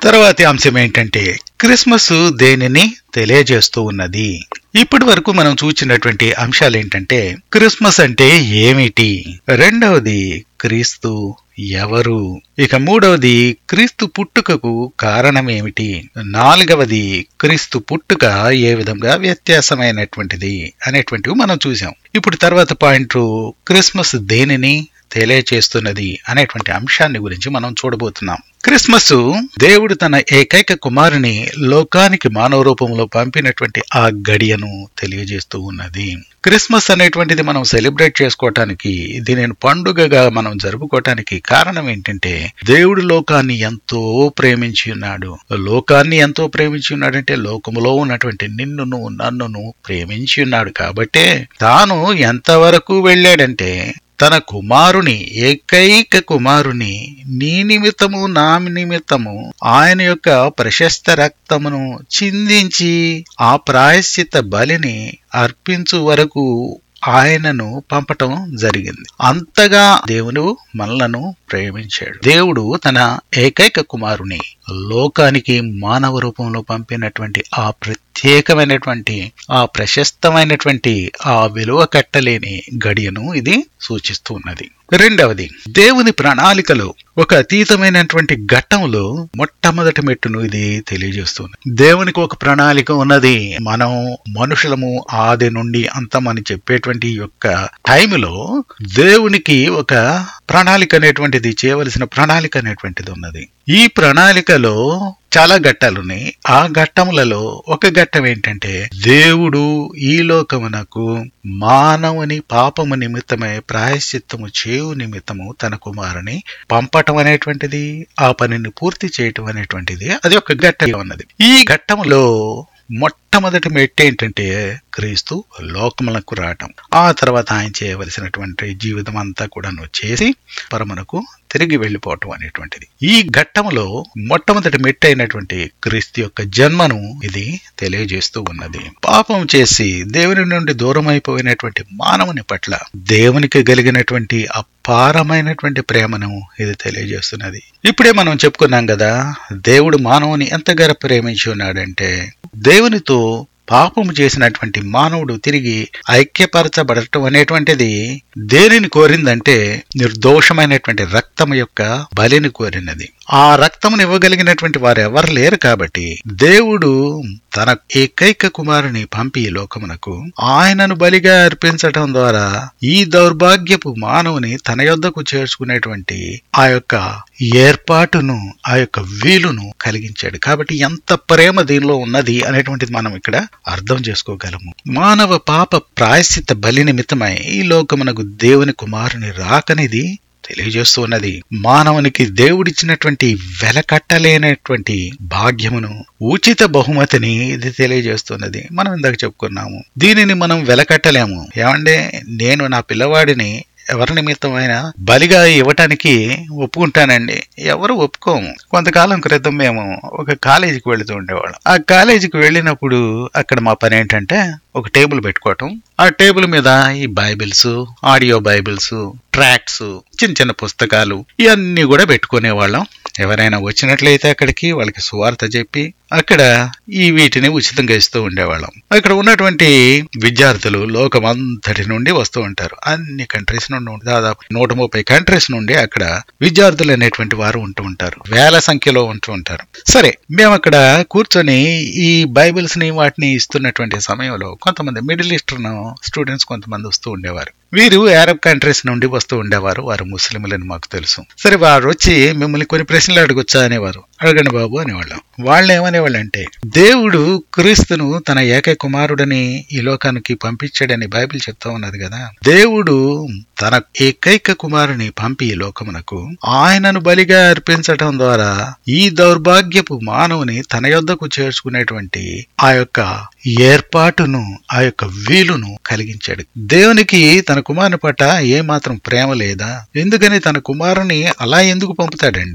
తర్వాతి అంశం ఏంటంటే క్రిస్మస్ దేనిని తెలియజేస్తూ ఉన్నది ఇప్పటి వరకు మనం చూచినటువంటి అంశాలు ఏంటంటే క్రిస్మస్ అంటే ఏమిటి రెండవది క్రీస్తు ఎవరు ఇక మూడవది క్రీస్తు పుట్టుకకు కారణం ఏమిటి నాలుగవది క్రీస్తు పుట్టుక ఏ విధంగా వ్యత్యాసమైనటువంటిది అనేటువంటివి మనం చూసాం ఇప్పుడు తర్వాత పాయింట్ క్రిస్మస్ దేనిని తెలియచేస్తున్నది అనేటువంటి అంశాన్ని గురించి మనం చూడబోతున్నాం క్రిస్మస్ దేవుడు తన ఏకైక కుమారుని లోకానికి మానవ రూపంలో పంపినటువంటి ఆ గడియను తెలియజేస్తూ ఉన్నది క్రిస్మస్ అనేటువంటిది మనం సెలబ్రేట్ చేసుకోవటానికి దీనిని పండుగగా మనం జరుపుకోవటానికి కారణం ఏంటంటే దేవుడు లోకాన్ని ఎంతో ప్రేమించి ఉన్నాడు లోకాన్ని ఎంతో ప్రేమించి ఉన్నాడంటే లోకములో ఉన్నటువంటి నిన్నును నన్నును ప్రేమించి ఉన్నాడు కాబట్టే తాను ఎంతవరకు వెళ్ళాడంటే తన కుమారుని ఏకైక కుమారుని నీ నిమిత్తము నా నిమిత్తము ఆయన యొక్క ప్రశస్త రక్తమును చిందించి ఆ ప్రాయశ్చిత బలిని అర్పించు వరకు ఆయనను పంపటం జరిగింది అంతగా దేవుడు మనలను ప్రేమించాడు దేవుడు తన ఏకైక కుమారుని లోకానికి మానవ రూపంలో పంపినటువంటి ఆ ప్రత్యేకమైనటువంటి ఆ ప్రశస్తమైనటువంటి ఆ విలువ కట్టలేని గడియను ఇది సూచిస్తూ ఉన్నది రెండవది దేవుని ప్రణాళికలో ఒక అతీతమైనటువంటి ఘట్టంలో మొట్టమొదటి మెట్టును ఇది తెలియజేస్తుంది దేవునికి ఒక ప్రణాళిక ఉన్నది మనం మనుషులము ఆది నుండి అంతమని చెప్పేటువంటి యొక్క టైంలో దేవునికి ఒక ప్రణాళిక అనేటువంటిది చేయవలసిన ప్రణాళిక అనేటువంటిది ఉన్నది ఈ ప్రణాళికలో చాలా ఘట్టాలున్నాయి ఆ ఘట్టములలో ఒక ఘట్టం ఏంటంటే దేవుడు ఈ లోకమునకు మానవుని పాపము నిమిత్తమై ప్రాయశ్చిత్తము చేవు నిమిత్తము తన కుమారుని పంపటం అనేటువంటిది ఆ పనిని పూర్తి చేయటం అనేటువంటిది అది ఒక ఘట్టం ఉన్నది ఈ ఘట్టములో మొట్టమొదటి మెట్టు ఏంటంటే క్రీస్తు లోకములకు రావటం ఆ తర్వాత ఆయన చేయవలసినటువంటి జీవితం అంతా కూడాను చేసి పరమునకు తిరిగి వెళ్ళిపోవటం అనేటువంటిది ఈ ఘట్టంలో మొట్టమొదటి మెట్టు అయినటువంటి క్రీస్తు యొక్క జన్మను ఇది తెలియజేస్తూ ఉన్నది పాపం చేసి దేవుని నుండి దూరం అయిపోయినటువంటి మానవుని పట్ల దేవునికి కలిగినటువంటి అపారమైనటువంటి ప్రేమను ఇది తెలియజేస్తున్నది ఇప్పుడే మనం చెప్పుకున్నాం కదా దేవుడు మానవుని ఎంతగానో ప్రేమించి ఉన్నాడంటే దేవునితో పాపము చేసినటువంటి మానవుడు తిరిగి ఐక్యపరచబడటం అనేటువంటిది దేనిని కోరిందంటే నిర్దోషమైనటువంటి రక్తం యొక్క బలిని కోరినది ఆ రక్తమును ఇవ్వగలిగినటువంటి వారు ఎవరు లేరు కాబట్టి దేవుడు తన ఏకైక కుమారుని పంపి ఈ లోకమునకు ఆయనను బలిగా అర్పించటం ద్వారా ఈ దౌర్భాగ్యపు మానవుని తన యొద్దకు చేర్చుకునేటువంటి ఆ యొక్క ఏర్పాటును ఆ యొక్క వీలును కలిగించాడు కాబట్టి ఎంత ప్రేమ దీనిలో ఉన్నది అనేటువంటిది మనం ఇక్కడ అర్థం చేసుకోగలము మానవ పాప ప్రాయశ్చిత బలి నిమిత్తమై ఈ లోకమునకు దేవుని కుమారుని రాకనిది తెలియజేస్తూ ఉన్నది మానవునికి దేవుడిచ్చినటువంటి వెలకట్టలేనటువంటి భాగ్యమును ఉచిత బహుమతిని ఇది తెలియజేస్తున్నది మనం ఇందాక చెప్పుకున్నాము దీనిని మనం వెలకట్టలేము ఏమంటే నేను నా పిల్లవాడిని ఎవరి నిమిత్తమైనా బలిగా ఇవ్వటానికి ఒప్పుకుంటానండి ఎవరు ఒప్పుకోము కొంతకాలం క్రితం మేము ఒక కాలేజీకి వెళుతూ ఉండేవాళ్ళం ఆ కాలేజీకి వెళ్ళినప్పుడు అక్కడ మా పని ఏంటంటే ఒక టేబుల్ పెట్టుకోవటం ఆ టేబుల్ మీద ఈ బైబిల్స్ ఆడియో బైబిల్స్ ట్రాక్స్ చిన్న చిన్న పుస్తకాలు ఇవన్నీ కూడా పెట్టుకునేవాళ్ళం ఎవరైనా వచ్చినట్లయితే అక్కడికి వాళ్ళకి సువార్త చెప్పి అక్కడ ఈ వీటిని ఉచితంగా ఇస్తూ ఉండేవాళ్ళం అక్కడ ఉన్నటువంటి విద్యార్థులు లోకమంతటి నుండి వస్తూ ఉంటారు అన్ని కంట్రీస్ నుండి ఉండి దాదాపు నూట ముప్పై కంట్రీస్ నుండి అక్కడ విద్యార్థులు అనేటువంటి వారు ఉంటూ ఉంటారు వేల సంఖ్యలో ఉంటూ ఉంటారు సరే మేము అక్కడ కూర్చొని ఈ బైబిల్స్ ని వాటిని ఇస్తున్నటువంటి సమయంలో కొంతమంది మిడిల్ ఈస్టర్న్ స్టూడెంట్స్ కొంతమంది వస్తూ ఉండేవారు వీరు అరబ్ కంట్రీస్ నుండి వస్తూ ఉండేవారు వారు ముస్లింలని మాకు తెలుసు సరే వారు వచ్చి మిమ్మల్ని కొన్ని ప్రశ్నలు అడగొచ్చా అనేవారు అడగండి బాబు అనేవాళ్ళం వాళ్ళు ఏమనేవాళ్ళు అంటే దేవుడు క్రీస్తును తన ఏకైక కుమారుడని ఈ లోకానికి పంపించాడని బైబిల్ చెప్తా ఉన్నది కదా దేవుడు తన ఏకైక కుమారుని పంపి ఈ లోకమునకు ఆయనను బలిగా అర్పించటం ద్వారా ఈ దౌర్భాగ్యపు మానవుని తన యొద్దకు చేర్చుకునేటువంటి ఆ యొక్క ఏర్పాటును ఆ యొక్క వీలును కలిగించాడు దేవునికి తన కుమారుని పట్ల ఏ మాత్రం ప్రేమ లేదా ఎందుకని తన కుమారుని అలా ఎందుకు పంపుతాడండి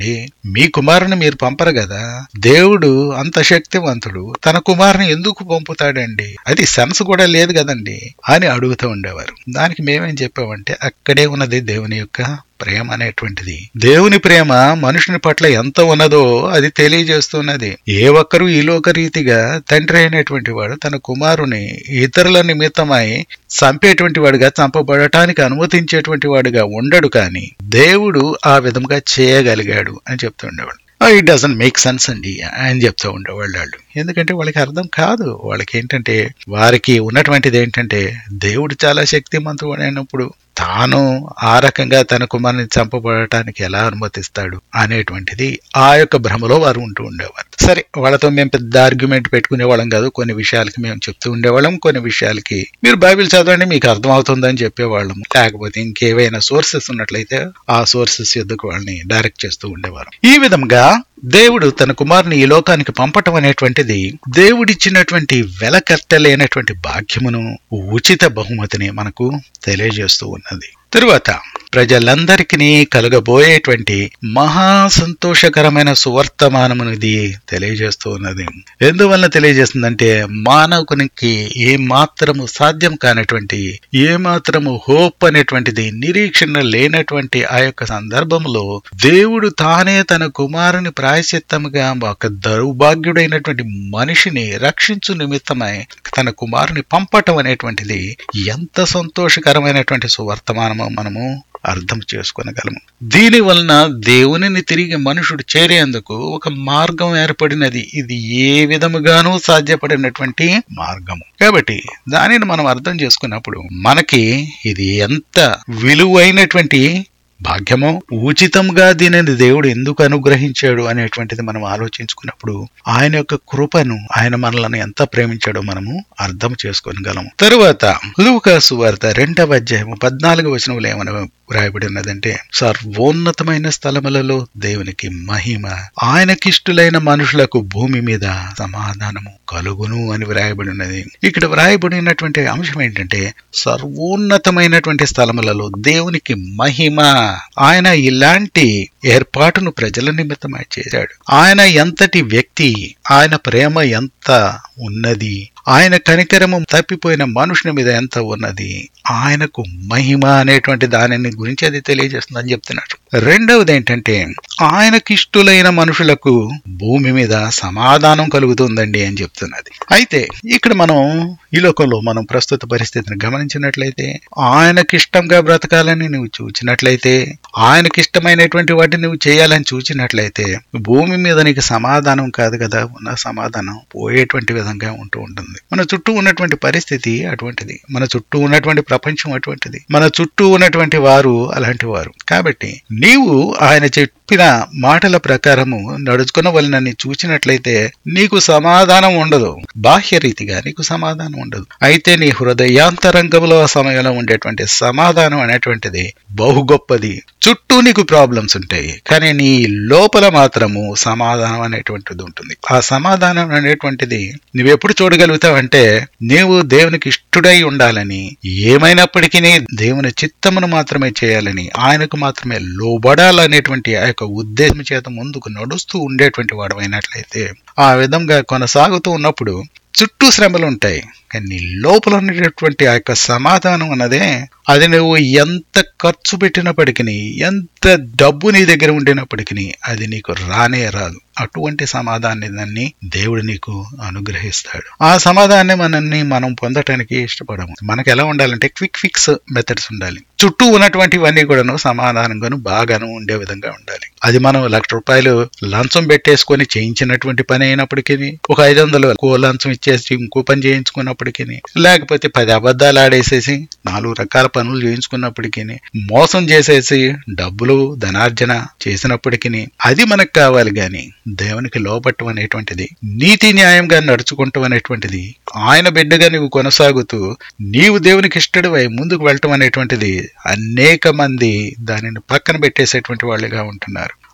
మీ కుమారుని మీరు పంపరు కదా దేవుడు అంత శక్తివంతుడు తన కుమారుని ఎందుకు పంపుతాడండి అది సెన్స్ కూడా లేదు కదండి అని అడుగుతూ ఉండేవారు దానికి మేమేం చెప్పామంటే అక్కడే ఉన్నది దేవుని యొక్క ప్రేమ అనేటువంటిది దేవుని ప్రేమ మనుషుని పట్ల ఎంత ఉన్నదో అది తెలియజేస్తున్నది ఏ ఒక్కరూ ఈ లోక రీతిగా తండ్రి అయినటువంటి వాడు తన కుమారుని ఇతరుల నిమిత్తమై చంపేటువంటి వాడుగా చంపబడటానికి అనుమతించేటువంటి వాడుగా ఉండడు కానీ దేవుడు ఆ విధంగా చేయగలిగాడు అని చెప్తుండేవాడు ఇట్ డజంట్ మేక్ సెన్స్ అండి అని చెప్తూ ఉండేవాళ్ళు వాళ్ళు ఎందుకంటే వాళ్ళకి అర్థం కాదు వాళ్ళకి ఏంటంటే వారికి ఉన్నటువంటిది ఏంటంటే దేవుడు చాలా శక్తిమంతుడు అయినప్పుడు తాను ఆ రకంగా తన కుమారుని చంపబడటానికి ఎలా అనుమతిస్తాడు అనేటువంటిది ఆ యొక్క భ్రమలో వారు ఉంటూ ఉండేవారు సరే వాళ్ళతో మేము పెద్ద ఆర్గ్యుమెంట్ పెట్టుకునే వాళ్ళం కాదు కొన్ని విషయాలకి మేము చెప్తూ ఉండేవాళ్ళం కొన్ని విషయాలకి మీరు బైబిల్ చదవండి మీకు అర్థం అవుతుందని చెప్పేవాళ్ళం లేకపోతే ఇంకేవైనా సోర్సెస్ ఉన్నట్లయితే ఆ సోర్సెస్ ఎద్దుకు వాళ్ళని డైరెక్ట్ చేస్తూ ఉండేవారు ఈ విధంగా దేవుడు తన కుమారుని ఈ లోకానికి పంపటం అనేటువంటిది దేవుడిచ్చినటువంటి వెలకట్టలేనటువంటి భాగ్యమును ఉచిత బహుమతిని మనకు తెలియజేస్తూ ఉన్నది తరువాత ప్రజలందరికీ కలగబోయేటువంటి మహా సంతోషకరమైన సువర్తమానమును ఇది తెలియజేస్తూ ఉన్నది ఎందువలన తెలియజేస్తుందంటే మానవునికి ఏ మాత్రము సాధ్యం కానటువంటి ఏ మాత్రము హోప్ అనేటువంటిది నిరీక్షణ లేనటువంటి ఆ యొక్క సందర్భంలో దేవుడు తానే తన కుమారుని ప్రాయశ్చిత్తముగా ఒక దౌర్భాగ్యుడైనటువంటి మనిషిని రక్షించు నిమిత్తమై తన కుమారుని పంపటం అనేటువంటిది ఎంత సంతోషకరమైనటువంటి సువర్తమానమో మనము అర్థం చేసుకొనగలము దీని వలన దేవునిని తిరిగి మనుషుడు చేరేందుకు ఒక మార్గం ఏర్పడినది ఇది ఏ విధముగానూ సాధ్యపడినటువంటి మార్గము కాబట్టి దానిని మనం అర్థం చేసుకున్నప్పుడు మనకి ఇది ఎంత విలువైనటువంటి భాగ్యమో ఉచితంగా దీనిని దేవుడు ఎందుకు అనుగ్రహించాడు అనేటువంటిది మనం ఆలోచించుకున్నప్పుడు ఆయన యొక్క కృపను ఆయన మనలను ఎంత ప్రేమించాడో మనము అర్థం చేసుకోగలము తరువాత లూకాసు వార్త రెండవ అధ్యాయము పద్నాలుగు వచనంలో ఏమని వ్రాయబడి ఉన్నదంటే సర్వోన్నతమైన స్థలములలో దేవునికి మహిమ ఆయనకిష్టులైన మనుషులకు భూమి మీద సమాధానము కలుగును అని వ్రాయబడి ఉన్నది ఇక్కడ వ్రాయబడినటువంటి అంశం ఏంటంటే సర్వోన్నతమైనటువంటి స్థలములలో దేవునికి మహిమ ఆయన ఇలాంటి ఏర్పాటును ప్రజల నిమిత్తమై చేశాడు ఆయన ఎంతటి వ్యక్తి ఆయన ప్రేమ ఎంత ఉన్నది ఆయన కనికరము తప్పిపోయిన మనుషుని మీద ఎంత ఉన్నది ఆయనకు మహిమ అనేటువంటి దానిని గురించి అది తెలియజేస్తుందని చెప్తున్నాడు రెండవది ఏంటంటే ఆయనకిష్టులైన మనుషులకు భూమి మీద సమాధానం కలుగుతుందండి అని చెప్తున్నది అయితే ఇక్కడ మనం ఈ లోకంలో మనం ప్రస్తుత పరిస్థితిని గమనించినట్లయితే ఆయనకిష్టంగా బ్రతకాలని నువ్వు చూచినట్లయితే ఆయనకిష్టమైనటువంటి వాటిని నువ్వు చేయాలని చూచినట్లయితే భూమి మీద నీకు సమాధానం కాదు కదా ఉన్న సమాధానం పోయేటువంటి విధంగా ఉంటూ ఉంటుంది మన చుట్టూ ఉన్నటువంటి పరిస్థితి అటువంటిది మన చుట్టూ ఉన్నటువంటి ప్రపంచం అటువంటిది మన చుట్టూ ఉన్నటువంటి వారు అలాంటి వారు కాబట్టి నీవు ఆయన చెప్పిన మాటల ప్రకారము నడుచుకున్న వాళ్ళని చూచినట్లయితే నీకు సమాధానం ఉండదు బాహ్య రీతిగా నీకు సమాధానం ఉండదు అయితే నీ హృదయాంతరంగంలో ఆ సమయంలో ఉండేటువంటి సమాధానం అనేటువంటిది బహు గొప్పది చుట్టూ నీకు ప్రాబ్లమ్స్ ఉంటాయి కానీ నీ లోపల మాత్రము సమాధానం అనేటువంటిది ఉంటుంది ఆ సమాధానం అనేటువంటిది నువ్వెప్పుడు చూడగలుగుతావంటే నీవు దేవునికి ఇష్టడై ఉండాలని ఏమైనప్పటికీ దేవుని చిత్తమును మాత్రమే చేయాలని ఆయనకు మాత్రమే లోబడాలనేటువంటి ఆ యొక్క ఉద్దేశం చేత ముందుకు నడుస్తూ ఉండేటువంటి వాడు అయినట్లయితే ఆ విధంగా కొనసాగుతూ ఉన్నప్పుడు చుట్టూ శ్రమలు ఉంటాయి కానీ నీ లోపల ఉండేటటువంటి ఆ యొక్క సమాధానం అన్నదే అది నువ్వు ఎంత ఖర్చు పెట్టినప్పటికీ ఎంత డబ్బు నీ దగ్గర ఉండినప్పటికీ అది నీకు రానే రాదు అటువంటి సమాధానాన్ని దేవుడు నీకు అనుగ్రహిస్తాడు ఆ సమాధానాన్ని మనల్ని మనం పొందటానికి ఇష్టపడము మనకు ఎలా ఉండాలంటే క్విక్ ఫిక్స్ మెథడ్స్ ఉండాలి చుట్టూ ఉన్నటువంటివన్నీ కూడాను సమాధానంగాను బాగాను ఉండే విధంగా ఉండాలి అది మనం లక్ష రూపాయలు లంచం పెట్టేసుకొని చేయించినటువంటి పని అయినప్పటికీ ఒక ఐదు వందలు కో లంచం ఇచ్చేసి ఇంకో పని చేయించుకున్నప్పటికీ లేకపోతే పది అబద్ధాలు ఆడేసేసి నాలుగు రకాల పనులు చేయించుకున్నప్పటికీ మోసం చేసేసి డబ్బులు ధనార్జన చేసినప్పటికీ అది మనకు కావాలి గాని దేవునికి లోపట్టం అనేటువంటిది నీతి న్యాయంగా నడుచుకుంటాం అనేటువంటిది ఆయన బిడ్డగా నీవు కొనసాగుతూ నీవు దేవునికి ఇష్టడివై ముందుకు వెళ్ళటం అనేటువంటిది అనేక మంది దానిని పక్కన పెట్టేసేటువంటి వాళ్ళుగా ఉంటున్నారు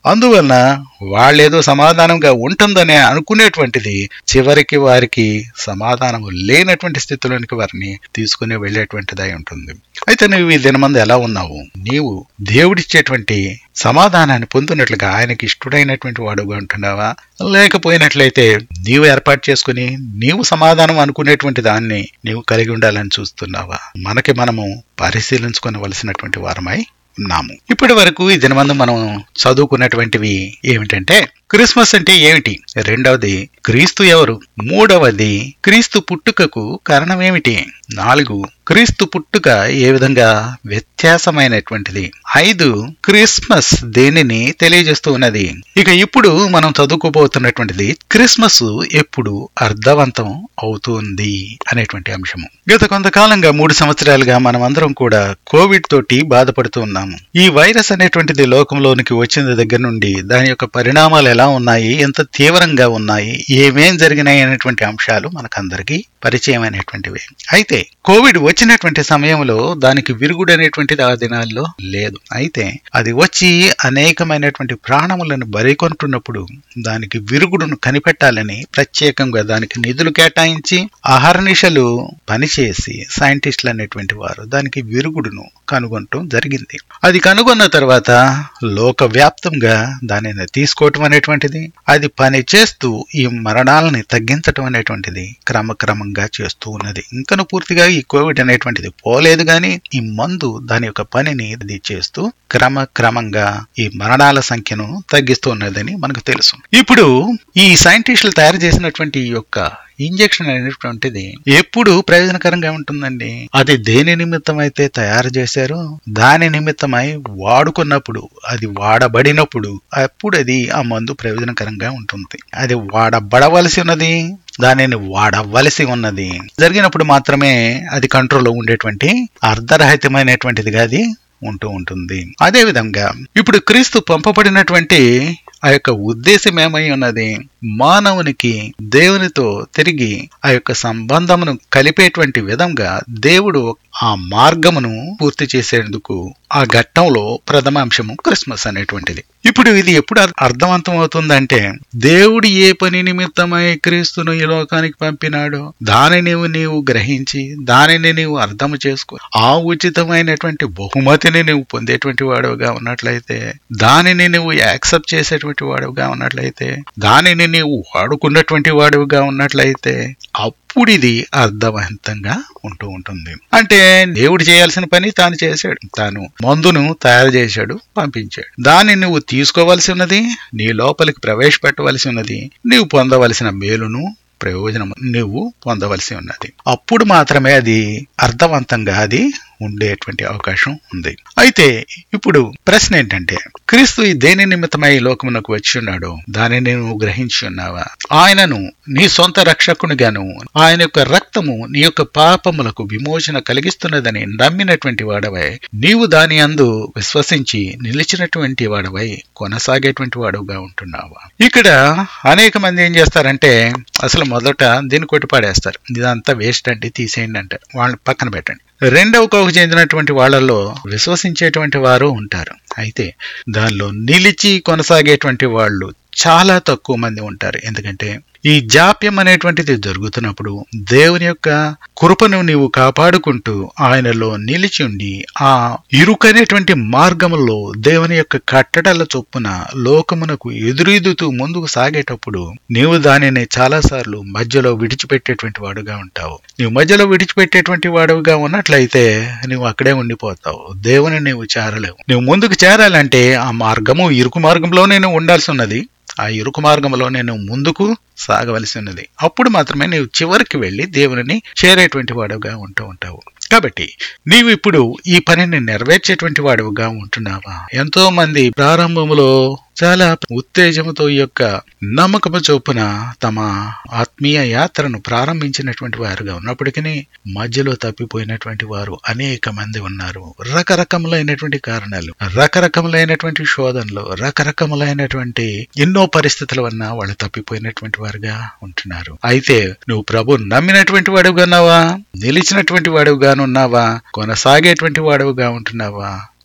అందువలన వాళ్ళేదో సమాధానంగా ఉంటుందని అనుకునేటువంటిది చివరికి వారికి సమాధానం లేనటువంటి స్థితిలోనికి వారిని తీసుకుని వెళ్ళేటువంటిదై ఉంటుంది అయితే నువ్వు ఈ దినమంది ఎలా ఉన్నావు నీవు దేవుడిచ్చేటువంటి సమాధానాన్ని పొందినట్లుగా ఆయనకి ఇష్టడైనటువంటి వాడుగా ఉంటున్నావా లేకపోయినట్లయితే నీవు ఏర్పాటు చేసుకుని నీవు సమాధానం అనుకునేటువంటి దాన్ని నీవు కలిగి ఉండాలని చూస్తున్నావా మనకి మనము పరిశీలించుకోవలసినటువంటి వారమై ఉన్నాము ఇప్పటి వరకు ఈ దినమందు మనం చదువుకున్నటువంటివి ఏమిటంటే క్రిస్మస్ అంటే ఏమిటి రెండవది క్రీస్తు ఎవరు మూడవది క్రీస్తు పుట్టుకకు కారణం ఏమిటి నాలుగు క్రీస్తు పుట్టుక ఏ విధంగా వ్యత్యాసమైనటువంటిది ఐదు క్రిస్మస్ దేనిని తెలియజేస్తూ ఉన్నది ఇక ఇప్పుడు మనం చదువుకోబోతున్నటువంటిది క్రిస్మస్ ఎప్పుడు అర్థవంతం అవుతుంది అనేటువంటి అంశము గత కొంతకాలంగా మూడు సంవత్సరాలుగా మనం అందరం కూడా కోవిడ్ తోటి బాధపడుతూ ఉన్నాము ఈ వైరస్ అనేటువంటిది లోకంలోనికి వచ్చిన దగ్గర నుండి దాని యొక్క పరిణామాలు ఎలా ఉన్నాయి ఎంత తీవ్రంగా ఉన్నాయి ఏమేం జరిగినాయి అనేటువంటి అంశాలు మనకందరికీ పరిచయమైనటువంటివి అయితే కోవిడ్ వచ్చినటువంటి సమయంలో దానికి విరుగుడు అనేటువంటిది ఆ దినాల్లో లేదు అయితే అది వచ్చి అనేకమైనటువంటి ప్రాణములను బరికొంటున్నప్పుడు దానికి విరుగుడును కనిపెట్టాలని ప్రత్యేకంగా దానికి నిధులు కేటాయించి అహర్నిశలు పనిచేసి సైంటిస్టులు అనేటువంటి వారు దానికి విరుగుడును కనుగొనటం జరిగింది అది కనుగొన్న తర్వాత లోక వ్యాప్తంగా దానిని తీసుకోవటం అనేటువంటిది అది పని చేస్తూ ఈ మరణాలని తగ్గించటం అనేటువంటిది క్రమక్రమంగా చేస్తూ ఉన్నది ఇంకను పూర్తిగా ఈ కోవిడ్ అనేటువంటిది పోలేదు గాని ఈ మందు దాని యొక్క పనిని అది చేస్తూ క్రమక్రమంగా ఈ మరణాల సంఖ్యను తగ్గిస్తూ ఉన్నదని మనకు తెలుసు ఇప్పుడు ఈ సైంటిస్టులు తయారు చేసినటువంటి ఈ యొక్క ఇంజెక్షన్ అనేటువంటిది ఎప్పుడు ప్రయోజనకరంగా ఉంటుందండి అది దేని నిమిత్తం అయితే తయారు చేశారో దాని నిమిత్తమై వాడుకున్నప్పుడు అది వాడబడినప్పుడు అప్పుడు అది ఆ మందు ప్రయోజనకరంగా ఉంటుంది అది వాడబడవలసి ఉన్నది దానిని వాడవలసి ఉన్నది జరిగినప్పుడు మాత్రమే అది కంట్రోల్లో ఉండేటువంటి అర్ధరహితమైనటువంటిదిగా అది ఉంటూ ఉంటుంది అదే విధంగా ఇప్పుడు క్రీస్తు పంపబడినటువంటి ఆ యొక్క ఉద్దేశం ఏమై ఉన్నది మానవునికి దేవునితో తిరిగి ఆ యొక్క సంబంధమును కలిపేటువంటి విధంగా దేవుడు ఆ మార్గమును పూర్తి చేసేందుకు ఆ ఘట్టంలో ప్రథమ అంశము క్రిస్మస్ అనేటువంటిది ఇప్పుడు ఇది ఎప్పుడు అర్థవంతం అవుతుందంటే దేవుడు ఏ పని నిమిత్తమై క్రీస్తును ఈ లోకానికి పంపినాడో దానిని నీవు గ్రహించి దానిని నీవు అర్థం చేసుకో ఆ ఉచితమైనటువంటి బహుమతిని నువ్వు పొందేటువంటి వాడుగా ఉన్నట్లయితే దానిని నువ్వు యాక్సెప్ట్ చేసేటువంటి వాడుగా ఉన్నట్లయితే దానిని నీవు వాడుకున్నటువంటి వాడుగా ఉన్నట్లయితే అప్పుడు ఇది అర్థవంతంగా ఉంటూ ఉంటుంది అంటే దేవుడు చేయాల్సిన పని తాను చేశాడు తాను మందును తయారు చేశాడు పంపించాడు దాన్ని నువ్వు తీసుకోవలసి ఉన్నది నీ లోపలికి ప్రవేశపెట్టవలసి ఉన్నది నీవు పొందవలసిన మేలును ప్రయోజనం నువ్వు పొందవలసి ఉన్నది అప్పుడు మాత్రమే అది అర్థవంతంగా అది ఉండేటువంటి అవకాశం ఉంది అయితే ఇప్పుడు ప్రశ్న ఏంటంటే క్రీస్తు ఈ దేని నిమిత్తమై ఈ లోకమునకు వచ్చి ఉన్నాడు దానిని నువ్వు గ్రహించి ఉన్నావా ఆయనను నీ సొంత రక్షకునిగాను ఆయన యొక్క రక్తము నీ యొక్క పాపములకు విమోచన కలిగిస్తున్నదని నమ్మినటువంటి వాడవై నీవు దాని అందు విశ్వసించి నిలిచినటువంటి వాడవై కొనసాగేటువంటి వాడుగా ఉంటున్నావా ఇక్కడ అనేక మంది ఏం చేస్తారంటే అసలు మొదట దీన్ని కొట్టిపాడేస్తారు ఇదంతా వేస్ట్ అండి తీసేయండి అంటారు వాళ్ళని పక్కన పెట్టండి రెండవ కోకు చెందినటువంటి వాళ్ళలో విశ్వసించేటువంటి వారు ఉంటారు అయితే దానిలో నిలిచి కొనసాగేటువంటి వాళ్ళు చాలా తక్కువ మంది ఉంటారు ఎందుకంటే ఈ జాప్యం అనేటువంటిది జరుగుతున్నప్పుడు దేవుని యొక్క కృపను నీవు కాపాడుకుంటూ ఆయనలో నిలిచి ఉండి ఆ ఇరుకనేటువంటి మార్గములో దేవుని యొక్క కట్టడల చొప్పున లోకమునకు ఎదురీదుతూ ముందుకు సాగేటప్పుడు నీవు దానిని చాలాసార్లు మధ్యలో విడిచిపెట్టేటువంటి వాడుగా ఉంటావు నీవు మధ్యలో విడిచిపెట్టేటువంటి వాడుగా ఉన్నట్లయితే నువ్వు అక్కడే ఉండిపోతావు దేవుని నీవు చేరలేవు నువ్వు ముందుకు చేరాలంటే ఆ మార్గము ఇరుకు మార్గంలోనే నువ్వు ఉండాల్సి ఉన్నది ఆ ఇరుకు మార్గంలో నేను ముందుకు సాగవలసి ఉన్నది అప్పుడు మాత్రమే నీవు చివరికి వెళ్ళి దేవుని చేరేటువంటి వాడుగా ఉంటూ ఉంటావు కాబట్టి నీవు ఇప్పుడు ఈ పనిని నెరవేర్చేటువంటి వాడుగా ఉంటున్నావా ఎంతో మంది ప్రారంభంలో చాలా ఉత్తేజముతో ఈ యొక్క నమ్మకము చొప్పున తమ ఆత్మీయ యాత్రను ప్రారంభించినటువంటి వారుగా ఉన్నప్పటికీ మధ్యలో తప్పిపోయినటువంటి వారు అనేక మంది ఉన్నారు రకరకములైనటువంటి కారణాలు రకరకములైనటువంటి శోధనలు రకరకములైనటువంటి ఎన్నో పరిస్థితుల వలన వాళ్ళు తప్పిపోయినటువంటి వారుగా ఉంటున్నారు అయితే నువ్వు ప్రభు నమ్మినటువంటి వాడుగా ఉన్నావా నిలిచినటువంటి వాడుగా ఉన్నావా కొనసాగేటువంటి వాడుగా ఉంటున్నావా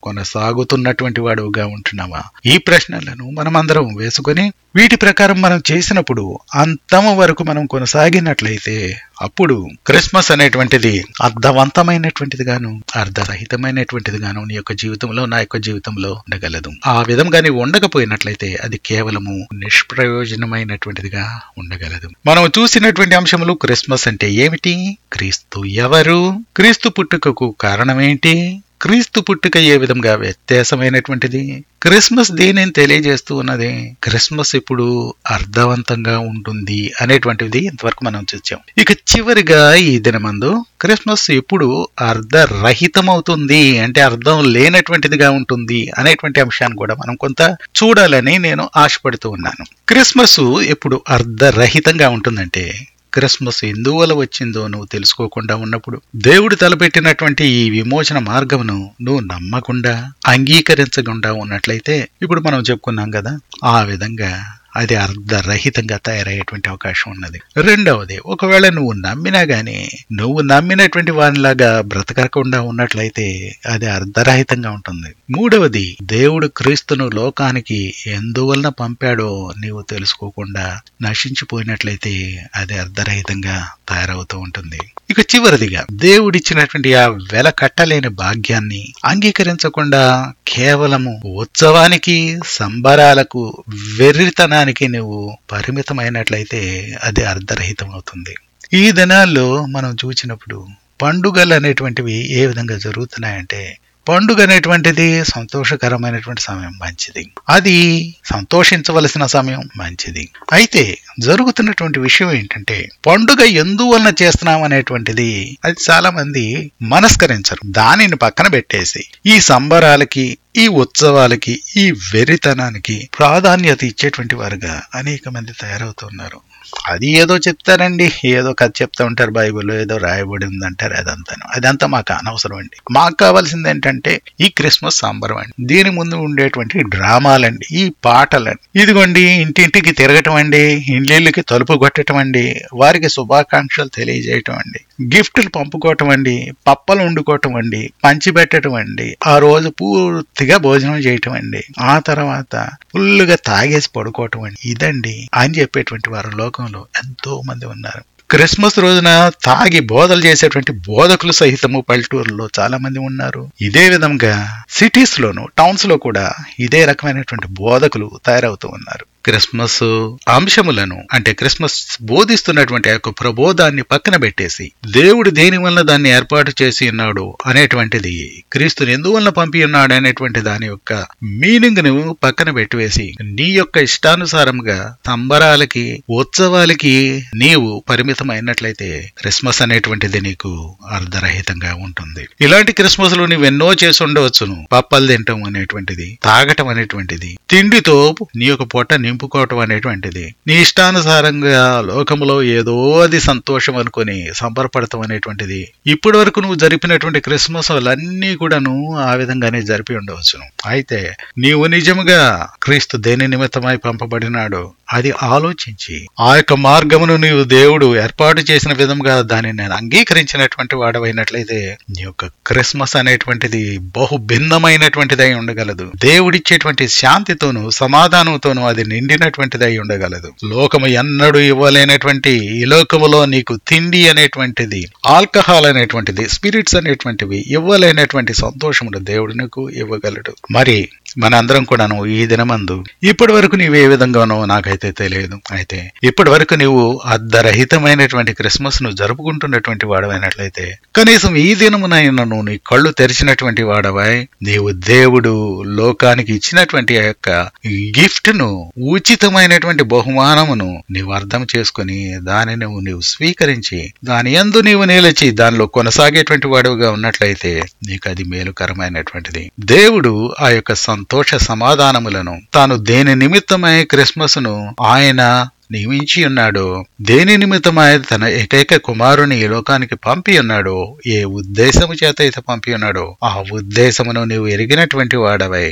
కొనసాగుతున్నటువంటి వాడుగా ఉంటున్నావా ఈ ప్రశ్నలను మనమందరం వేసుకొని వీటి ప్రకారం మనం చేసినప్పుడు అంతము వరకు మనం కొనసాగినట్లయితే అప్పుడు క్రిస్మస్ అనేటువంటిది అర్థవంతమైనటువంటిది గాను అర్థరహితమైనటువంటిది గాను నీ యొక్క జీవితంలో నా యొక్క జీవితంలో ఉండగలదు ఆ విధంగా నీవు ఉండకపోయినట్లయితే అది కేవలము నిష్ప్రయోజనమైనటువంటిదిగా ఉండగలదు మనం చూసినటువంటి అంశములు క్రిస్మస్ అంటే ఏమిటి క్రీస్తు ఎవరు క్రీస్తు పుట్టుకకు కారణమేంటి క్రీస్తు పుట్టుక ఏ విధంగా వ్యత్యాసమైనటువంటిది క్రిస్మస్ దేనిని తెలియజేస్తూ ఉన్నది క్రిస్మస్ ఇప్పుడు అర్థవంతంగా ఉంటుంది అనేటువంటిది ఇంతవరకు మనం చూసాం ఇక చివరిగా ఈ దినమందు క్రిస్మస్ ఎప్పుడు అర్ధరహితమవుతుంది అంటే అర్థం లేనటువంటిదిగా ఉంటుంది అనేటువంటి అంశాన్ని కూడా మనం కొంత చూడాలని నేను ఆశపడుతూ ఉన్నాను క్రిస్మస్ ఎప్పుడు అర్ధరహితంగా ఉంటుందంటే క్రిస్మస్ ఎందువల్ల వచ్చిందో నువ్వు తెలుసుకోకుండా ఉన్నప్పుడు దేవుడు తలపెట్టినటువంటి ఈ విమోచన మార్గమును నువ్వు నమ్మకుండా అంగీకరించకుండా ఉన్నట్లయితే ఇప్పుడు మనం చెప్పుకున్నాం కదా ఆ విధంగా అది అర్ధరహితంగా తయారయ్యేటువంటి అవకాశం ఉన్నది రెండవది ఒకవేళ నువ్వు నమ్మినా గాని నువ్వు నమ్మినటువంటి వానిలాగా బ్రతకకుండా ఉన్నట్లయితే అది అర్ధరహితంగా ఉంటుంది మూడవది దేవుడు క్రీస్తును లోకానికి ఎందువలన పంపాడో నీవు తెలుసుకోకుండా నశించిపోయినట్లయితే అది అర్ధరహితంగా తయారవుతూ ఉంటుంది ఇక చివరిదిగా దేవుడిచ్చినటువంటి ఆ వెల కట్టలేని భాగ్యాన్ని అంగీకరించకుండా కేవలము ఉత్సవానికి సంబరాలకు వెర్రితనానికి నువ్వు పరిమితమైనట్లయితే అది అర్ధరహితం అవుతుంది ఈ దినాల్లో మనం చూసినప్పుడు పండుగలు అనేటువంటివి ఏ విధంగా జరుగుతున్నాయంటే పండుగ అనేటువంటిది సంతోషకరమైనటువంటి సమయం మంచిది అది సంతోషించవలసిన సమయం మంచిది అయితే జరుగుతున్నటువంటి విషయం ఏంటంటే పండుగ ఎందువలన చేస్తున్నాం అనేటువంటిది అది చాలా మంది మనస్కరించరు దానిని పక్కన పెట్టేసి ఈ సంబరాలకి ఈ ఉత్సవాలకి ఈ వెరితనానికి ప్రాధాన్యత ఇచ్చేటువంటి వారుగా అనేక మంది తయారవుతున్నారు అది ఏదో చెప్తారండి ఏదో కథ చెప్తా ఉంటారు బైబిల్లో ఏదో రాయబడి ఉందంటారు అదంతాను అదంతా మాకు అనవసరం అండి మాకు కావాల్సింది ఏంటంటే ఈ క్రిస్మస్ సంబరం అండి దీని ముందు ఉండేటువంటి డ్రామాలండి ఈ పాటలండి ఇదిగోండి ఇంటింటికి తిరగటం అండి ఇండ్లిళ్ళకి తలుపు కొట్టడం అండి వారికి శుభాకాంక్షలు తెలియజేయటం అండి గిఫ్ట్లు పంపుకోవటం అండి పప్పలు వండుకోవటం అండి పంచి పెట్టడం అండి ఆ రోజు పూర్తిగా భోజనం చేయటం అండి ఆ తర్వాత ఫుల్గా తాగేసి పడుకోవటం అండి ఇదండి అని చెప్పేటువంటి వారు లోకంలో ఎంతో మంది ఉన్నారు క్రిస్మస్ రోజున తాగి బోధలు చేసేటువంటి బోధకులు సహితము పల్లెటూరులో చాలా మంది ఉన్నారు ఇదే విధంగా సిటీస్ లోను టౌన్స్ లో కూడా ఇదే రకమైనటువంటి బోధకులు తయారవుతూ ఉన్నారు క్రిస్మస్ అంశములను అంటే క్రిస్మస్ బోధిస్తున్నటువంటి ఆ యొక్క ప్రబోధాన్ని పక్కన పెట్టేసి దేవుడు దేని వలన దాన్ని ఏర్పాటు చేసి ఉన్నాడు అనేటువంటిది క్రీస్తుని ఎందువలన పంపి ఉన్నాడు అనేటువంటి దాని యొక్క మీనింగ్ ను పక్కన పెట్టివేసి నీ యొక్క ఇష్టానుసారంగా సంబరాలకి ఉత్సవాలకి నీవు పరిమితమైనట్లయితే క్రిస్మస్ అనేటువంటిది నీకు అర్ధరహితంగా ఉంటుంది ఇలాంటి క్రిస్మస్ లో నువ్వు ఎన్నో చేసి ఉండవచ్చును పప్పలు తినటం అనేటువంటిది తాగటం అనేటువంటిది తిండితో నీ యొక్క పొట్ట నింపుకోవటం అనేటువంటిది నీ ఇష్టానుసారంగా లోకంలో ఏదో అది సంతోషం అనుకుని సంబరపడటం అనేటువంటిది ఇప్పటి వరకు నువ్వు జరిపినటువంటి క్రిస్మస్ అన్నీ కూడాను ఆ విధంగానే జరిపి ఉండవచ్చును అయితే నీవు నిజముగా క్రీస్తు దేని నిమిత్తమై పంపబడినాడో అది ఆలోచించి ఆ యొక్క మార్గమును నీవు దేవుడు ఏర్పాటు చేసిన విధంగా దాన్ని నేను అంగీకరించినటువంటి వాడవైనట్లయితే నీ యొక్క క్రిస్మస్ అనేటువంటిది బహు భిన్నమైనటువంటిదై ఉండగలదు దేవుడిచ్చేటువంటి శాంతితోను సమాధానంతోను అది నిండినటువంటిదై ఉండగలదు లోకము ఎన్నడూ ఇవ్వలేనటువంటి ఈ లోకములో నీకు తిండి అనేటువంటిది ఆల్కహాల్ అనేటువంటిది స్పిరిట్స్ అనేటువంటివి ఇవ్వలేనటువంటి సంతోషమును దేవుడు నీకు ఇవ్వగలడు మరి మనందరం కూడాను ఈ దినమందు ఇప్పటి వరకు నీవు ఏ విధంగానో నాకైతే తెలియదు అయితే ఇప్పటి వరకు నీవు అర్ధరహితమైనటువంటి క్రిస్మస్ ను జరుపుకుంటున్నటువంటి వాడవైనట్లయితే కనీసం ఈ దినమునైనా నువ్వు నీ కళ్ళు తెరిచినటువంటి వాడవై నీవు దేవుడు లోకానికి ఇచ్చినటువంటి ఆ యొక్క గిఫ్ట్ ను ఉచితమైనటువంటి బహుమానమును నీవు అర్థం చేసుకుని దానిని నువ్వు నీవు స్వీకరించి దాని ఎందు నీవు నిలిచి దానిలో కొనసాగేటువంటి వాడుగా ఉన్నట్లయితే నీకు అది మేలుకరమైనటువంటిది దేవుడు ఆ యొక్క సంతోష సమాధానములను తాను దేని నిమిత్తమై క్రిస్మస్ ను ఆయన నియమించి ఉన్నాడో దేని నిమిత్తమై తన ఏకైక కుమారుని ఈ లోకానికి పంపి ఉన్నాడో ఏ ఉద్దేశము చేత అయితే పంపి ఉన్నాడో ఆ ఉద్దేశమును నీవు ఎరిగినటువంటి వాడవై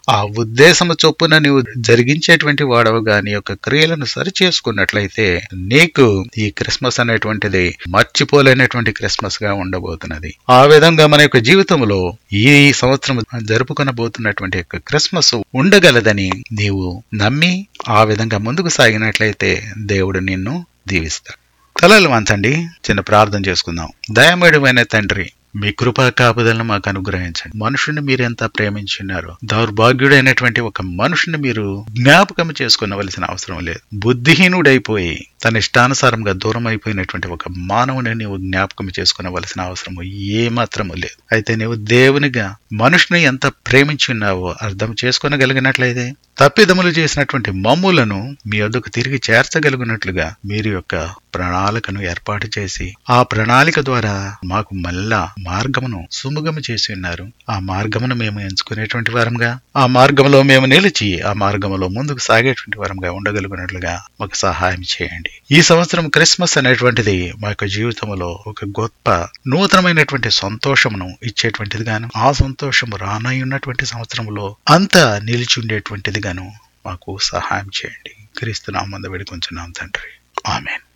ఆ ఉద్దేశము చొప్పున నీవు జరిగించేటువంటి వాడవుగా నీ యొక్క క్రియలను సరి చేసుకున్నట్లయితే నీకు ఈ క్రిస్మస్ అనేటువంటిది మర్చిపోలేనటువంటి క్రిస్మస్ గా ఉండబోతున్నది ఆ విధంగా మన యొక్క జీవితంలో ఈ సంవత్సరం జరుపుకొనబోతున్నటువంటి యొక్క క్రిస్మస్ ఉండగలదని నీవు నమ్మి ఆ విధంగా ముందుకు సాగినట్లయితే దేవుడు నిన్ను దీవిస్తాడు తలలు వంచండి చిన్న ప్రార్థన చేసుకుందాం దయమేడమైన తండ్రి మీ కృపా కాపుదలను మాకు అనుగ్రహించండి మనుషుని మీరు ఎంత ప్రేమించున్నారు దౌర్భాగ్యుడైనటువంటి ఒక మనుషుని మీరు జ్ఞాపకం చేసుకునవలసిన అవసరం లేదు బుద్ధిహీనుడైపోయి తన ఇష్టానుసారంగా దూరం అయిపోయినటువంటి ఒక మానవుని నీవు జ్ఞాపకం చేసుకునవలసిన అవసరం ఏ మాత్రము లేదు అయితే నీవు దేవునిగా మనుషుని ఎంత ప్రేమించున్నావో అర్థం చేసుకొనగలిగినట్లయితే తప్పిదములు చేసినటువంటి మమ్ములను మీ వద్దకు తిరిగి చేర్చగలిగినట్లుగా మీరు యొక్క ప్రణాళికను ఏర్పాటు చేసి ఆ ప్రణాళిక ద్వారా మాకు మళ్ళా మార్గమును సుముగము చేసి ఉన్నారు ఆ మార్గమును మేము ఎంచుకునేటువంటి వారంగా ఆ మార్గంలో మేము నిలిచి ఆ మార్గంలో ముందుకు సాగేటువంటి వారంగా ఉండగలిగినట్లుగా మాకు సహాయం చేయండి ఈ సంవత్సరం క్రిస్మస్ అనేటువంటిది మా యొక్క జీవితంలో ఒక గొప్ప నూతనమైనటువంటి సంతోషమును ఇచ్చేటువంటిది గాను ఆ సంతోషము రానయ్యున్నటువంటి సంవత్సరంలో అంతా నిలిచి ఉండేటువంటిది గాను మాకు సహాయం చేయండి క్రీస్తు నామంద వేడుకొంచున్నాం తండ్రి ఆమెన్